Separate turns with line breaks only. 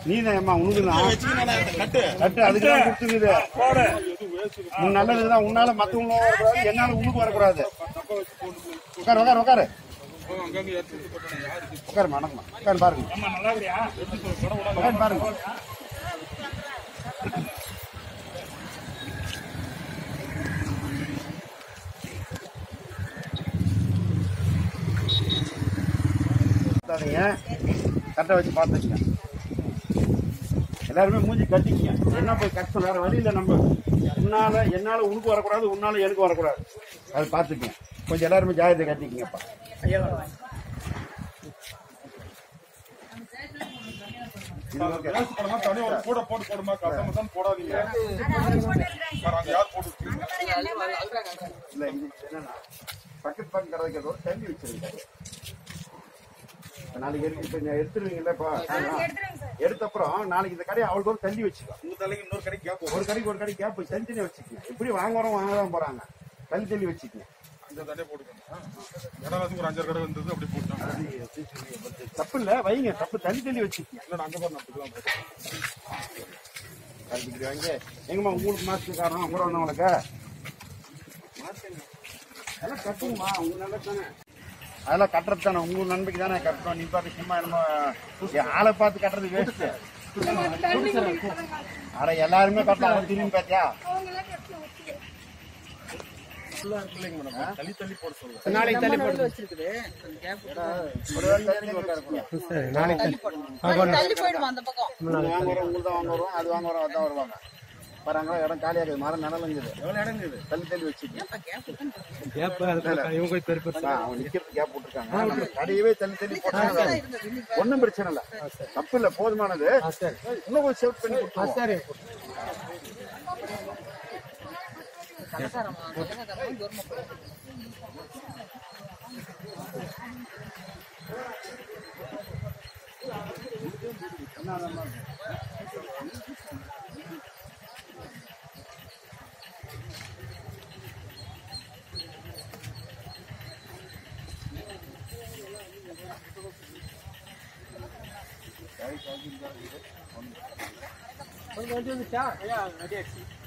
நீ தான் அம்மா உனக்கு தான்
கட்டு
கட்டு அதுக்கு தான் கொடுத்துருக்குது உன் நல்லதுக்கு தான் உன்னால மத்தவங்க வரக்கூடாது என்னால உனக்கு வரக்கூடாது உட்காரு உட்காரு உட்காரு உட்காரு வணக்கம்மா உட்காரு பாருங்க உட்காரு பாருங்க பார்த்தாதீங்க கட்டை வச்சு பார்த்துக்கங்க எல்லாருமே மூஞ்சி கட்டிக்கங்க என்ன போய் கஷ்டம் வேற வழி இல்லை நம்ம உன்னால என்னால உனக்கு வரக்கூடாது உன்னால எனக்கு வரக்கூடாது அது பார்த்துக்கங்க கொஞ்சம் எல்லாருமே ஜாகிரதை கட்டிக்கங்கப்பா இது okay.
கேஸ் படமா தனியா ஒரு கூட போட்டு போடுமா கசம தான் போடாதீங்க வேற அங்க யார் போட்டு வச்சிருக்கீங்க?
இல்ல இது என்னன்னா பக்கத்து பக்கம் கறதுக்கு ஒரு தண்ணி வச்சிருக்காங்க இப்ப நாளைக்கு எடுத்து இப்ப நீங்க எடுத்துருவீங்கல்ல இப்போ எடுத்த அப்புறம் நாளைக்கு இந்த கடையை அவளுக்கு ஒரு தள்ளி வச்சுக்கோ
உங்க தலைக்கு இன்னொரு கடைக்கு கேப்
ஒரு கடைக்கு ஒரு கடைக்கு கேப் தனித்தனி வச்சுக்கங்க எப்படி வாங்குறோம் வாங்க தான் போறாங்க தள்ளி தள்ளி வச்சுக்கங்க
அங்க தனியா போட்டுக்கோங்க இடம் ஒரு அஞ்சாறு கடை வந்தது அப்படி போட்டாங்க
தப்பு இல்ல வைங்க தப்பு தள்ளி தள்ளி வச்சுக்கங்க
இல்ல அங்க பாரு நான் அப்படிதான் போட்டேன்.
கல்விக்கு வாங்க எங்கம்மா உங்களுக்கு மாஸ்டர் காரணம் கூட வந்தவங்களுக்கு அதெல்லாம் கட்டுங்கம்மா உங்க நல்லது தானே அதெல்லாம் கட்டுறது தானே உங்க நன்மைக்கு தானே கட்டணும் நீ பார்த்து சும்மா என்னமோ என் ஆளை பார்த்து கட்டுறது வேஸ்ட் அட எல்லாருமே கட்டலாம் திரும்பி பார்த்தியா
தள்ளி தள்ளி போட சொல்லுங்க
நாளைக்கு தள்ளி போட்டு வச்சிருக்குது
ஒரு வேளை தள்ளி உட்காருப்பா.
தள்ளி போயிடுவோம் அந்த பக்கம்
உங்க வாங்க வரோம் உங்களுக்கு தான் வாங்க வரோம் அது வாங்க வரோம் அதான் வருவாங்க பாருங்க இடம் காலியா இருக்குது மரம் நிழலுங்குது எவ்வளவு இடம் இருக்குது தள்ளி தள்ளி வச்சுக்கோங்க அவன் நிக்கிறது கேப் போட்டுருக்காங்க நம்ம கடையவே தள்ளி தள்ளி போட்டாங்க ஒண்ணும் பிரச்சனை இல்ல தப்பு இல்ல போதுமானது இன்னும் கொஞ்சம் சேவ் பண்ணி கொடுத்துருவோம்
கடைக்காரமா கடைக்காரமா தூரமா போயிடும்
வந்துச்சா ஐயா ரெடி ஆச்சு